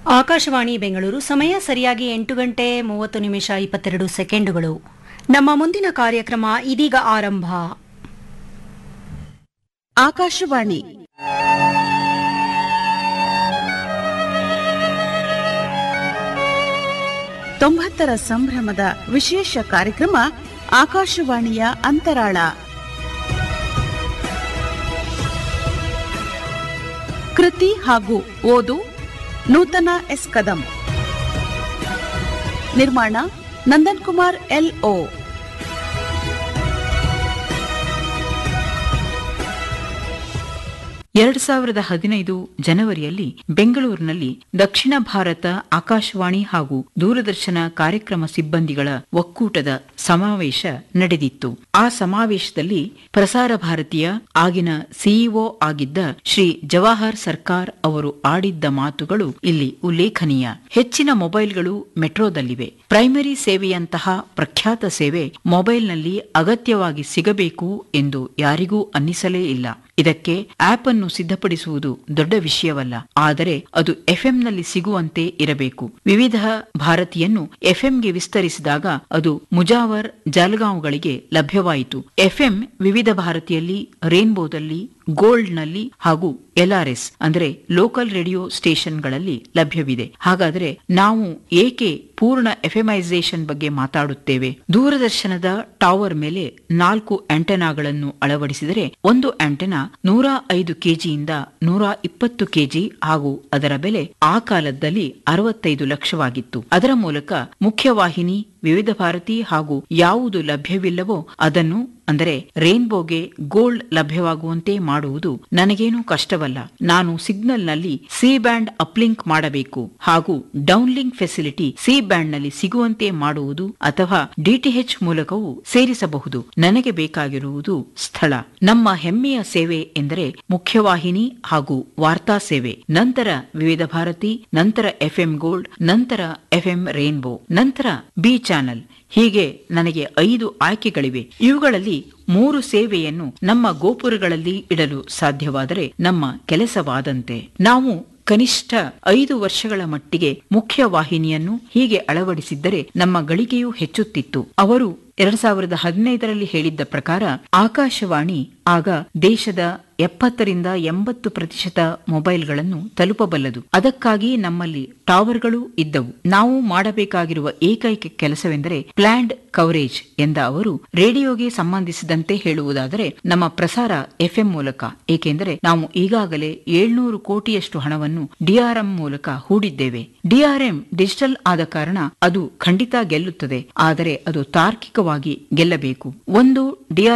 ಆಕಾಶವಾಣಿ ಬೆಂಗಳೂರು ಸಮಯ ಸರಿಯಾಗಿ ಎಂಟು ಗಂಟೆ ಮೂವತ್ತು ನಿಮಿಷ ಇಪ್ಪತ್ತೆರಡು ಸೆಕೆಂಡುಗಳು ನಮ್ಮ ಮುಂದಿನ ಕಾರ್ಯಕ್ರಮ ಇದೀಗ ಆರಂಭ ಆಕಾಶವಾಣಿ ತೊಂಬತ್ತರ ಸಂಭ್ರಮದ ವಿಶೇಷ ಕಾರ್ಯಕ್ರಮ ಆಕಾಶವಾಣಿಯ ಅಂತರಾಳ ಕೃತಿ ಹಾಗೂ ಓದು ನೂತನ ಎಸ್ ಕದಂ ನಿರ್ಮಾಣ ನಂದನ್ ಕುಮಾರ್ ಎಲ್ ಓ ಎರಡ್ ಸಾವಿರದ ಹದಿನೈದು ಜನವರಿಯಲ್ಲಿ ಬೆಂಗಳೂರಿನಲ್ಲಿ ದಕ್ಷಿಣ ಭಾರತ ಆಕಾಶವಾಣಿ ಹಾಗೂ ದೂರದರ್ಶನ ಕಾರ್ಯಕ್ರಮ ಸಿಬ್ಬಂದಿಗಳ ಒಕ್ಕೂಟದ ಸಮಾವೇಶ ನಡೆದಿತ್ತು ಆ ಸಮಾವೇಶದಲ್ಲಿ ಪ್ರಸಾರ ಭಾರತೀಯ ಆಗಿನ ಸಿಇಒ ಆಗಿದ್ದ ಶ್ರೀ ಜವಾಹರ್ ಸರ್ಕಾರ್ ಅವರು ಆಡಿದ್ದ ಮಾತುಗಳು ಇಲ್ಲಿ ಉಲ್ಲೇಖನೀಯ ಹೆಚ್ಚಿನ ಮೊಬೈಲ್ಗಳು ಮೆಟ್ರೋದಲ್ಲಿವೆ ಪ್ರೈಮರಿ ಸೇವೆಯಂತಹ ಪ್ರಖ್ಯಾತ ಸೇವೆ ಮೊಬೈಲ್ನಲ್ಲಿ ಅಗತ್ಯವಾಗಿ ಸಿಗಬೇಕು ಎಂದು ಯಾರಿಗೂ ಅನ್ನಿಸಲೇ ಇಲ್ಲ ಇದಕ್ಕೆ ಆಪ್ ಅನ್ನು ಸಿದ್ಧಪಡಿಸುವುದು ದೊಡ್ಡ ವಿಷಯವಲ್ಲ ಆದರೆ ಅದು ಎಫ್ಎಂನಲ್ಲಿ ಸಿಗುವಂತೆ ಇರಬೇಕು ವಿವಿಧ ಭಾರತಿಯನ್ನು ಎಫ್ಎಂಗೆ ವಿಸ್ತರಿಸಿದಾಗ ಅದು ಮುಜಾವರ್ ಜಾಲಗಾಂವ್ಗಳಿಗೆ ಲಭ್ಯವಾಯಿತು ಎಫ್ಎಂ ವಿವಿಧ ಭಾರತಿಯಲ್ಲಿ ರೇನ್ಬೋದಲ್ಲಿ ಗೋಲ್ಡ್ನಲ್ಲಿ ಹಾಗೂ ಎಲ್ಆರ್ಎಸ್ ಅಂದರೆ ಲೋಕಲ್ ರೇಡಿಯೋ ಸ್ಟೇಷನ್ಗಳಲ್ಲಿ ಲಭ್ಯವಿದೆ ಹಾಗಾದರೆ ನಾವು ಏಕೆ ಪೂರ್ಣ ಎಫೆಮೈಸೇಷನ್ ಬಗ್ಗೆ ಮಾತಾಡುತ್ತೇವೆ ದೂರದರ್ಶನದ ಟವರ್ ಮೇಲೆ ನಾಲ್ಕು ಆಂಟೆನಾಗಳನ್ನು ಅಳವಡಿಸಿದರೆ ಒಂದು ಆಂಟೆನಾ ನೂರ ಐದು ಕೆಜಿಯಿಂದ ನೂರ ಇಪ್ಪತ್ತು ಕೆಜಿ ಹಾಗೂ ಅದರ ಬೆಲೆ ಆ ಕಾಲದಲ್ಲಿ ಅರವತ್ತೈದು ಲಕ್ಷವಾಗಿತ್ತು ಅದರ ಮೂಲಕ ಮುಖ್ಯವಾಹಿನಿ ವಿವಿಧ ಭಾರತಿ ಹಾಗೂ ಯಾವುದು ಲಭ್ಯವಿಲ್ಲವೋ ಅದನ್ನು ಅಂದರೆ ರೇನ್ಬೋಗೆ ಗೋಲ್ಡ್ ಲಭ್ಯವಾಗುವಂತೆ ಮಾಡುವುದು ನನಗೇನು ಕಷ್ಟವಲ್ಲ ನಾನು ಸಿಗ್ನಲ್ನಲ್ಲಿ ಸಿ ಬ್ಯಾಂಡ್ ಅಪ್ಲಿಂಕ್ ಮಾಡಬೇಕು ಹಾಗೂ ಡೌನ್ಲಿಂಕ್ ಫೆಸಿಲಿಟಿ ಸಿ ಬ್ಯಾಂಡ್ನಲ್ಲಿ ಸಿಗುವಂತೆ ಮಾಡುವುದು ಅಥವಾ ಡಿಟಿಎಚ್ ಮೂಲಕವೂ ಸೇರಿಸಬಹುದು ನನಗೆ ಬೇಕಾಗಿರುವುದು ಸ್ಥಳ ನಮ್ಮ ಹೆಮ್ಮೆಯ ಸೇವೆ ಎಂದರೆ ಮುಖ್ಯವಾಹಿನಿ ಹಾಗೂ ವಾರ್ತಾ ಸೇವೆ ನಂತರ ವಿವಿಧ ಭಾರತಿ ನಂತರ ಎಫ್ಎಂ ಗೋಲ್ಡ್ ನಂತರ ಎಫ್ಎಂ ರೇನ್ಬೋ ನಂತರ ಬಿ ಚಾನಲ್ ಹೀಗೆ ನನಗೆ ಐದು ಆಯ್ಕೆಗಳಿವೆ ಇವುಗಳಲ್ಲಿ ಮೂರು ಸೇವೆಯನ್ನು ನಮ್ಮ ಗೋಪುರಗಳಲ್ಲಿ ಇಡಲು ಸಾಧ್ಯವಾದರೆ ನಮ್ಮ ಕೆಲಸವಾದಂತೆ ನಾವು ಕನಿಷ್ಠ ಐದು ವರ್ಷಗಳ ಮಟ್ಟಿಗೆ ಮುಖ್ಯ ವಾಹಿನಿಯನ್ನು ಹೀಗೆ ಅಳವಡಿಸಿದ್ದರೆ ನಮ್ಮ ಗಳಿಕೆಯೂ ಹೆಚ್ಚುತ್ತಿತ್ತು ಅವರು ಎರಡ್ ಸಾವಿರದ ಹದಿನೈದರಲ್ಲಿ ಹೇಳಿದ್ದ ಪ್ರಕಾರ ಆಕಾಶವಾಣಿ ಆಗ ದೇಶದ ಎಪ್ಪತ್ತರಿಂದ ಎಂಬತ್ತು ಪ್ರತಿಶತ ಮೊಬೈಲ್ಗಳನ್ನು ತಲುಪಬಲ್ಲದು ಅದಕ್ಕಾಗಿ ನಮ್ಮಲ್ಲಿ ಟವರ್ಗಳು ಇದ್ದವು ನಾವು ಮಾಡಬೇಕಾಗಿರುವ ಏಕೈಕ ಕೆಲಸವೆಂದರೆ ಪ್ಲಾಂಡ್ ಕವರೇಜ್ ಎಂದ ಅವರು ರೇಡಿಯೋಗೆ ಸಂಬಂಧಿಸಿದಂತೆ ಹೇಳುವುದಾದರೆ ನಮ್ಮ ಪ್ರಸಾರ ಎಫ್ಎಂ ಮೂಲಕ ಏಕೆಂದರೆ ನಾವು ಈಗಾಗಲೇ ಏಳ್ನೂರು ಕೋಟಿಯಷ್ಟು ಹಣವನ್ನು ಡಿಆರ್ಎಂ ಮೂಲಕ ಹೂಡಿದ್ದೇವೆ ಡಿಆರ್ಎಂ ಡಿಜಿಟಲ್ ಆದ ಕಾರಣ ಅದು ಖಂಡಿತ ಗೆಲ್ಲುತ್ತದೆ ಆದರೆ ಅದು ತಾರ್ಕಿಕವಾಗಿ ಗೆಲ್ಲಬೇಕು ಒಂದು ಡಿಆರ್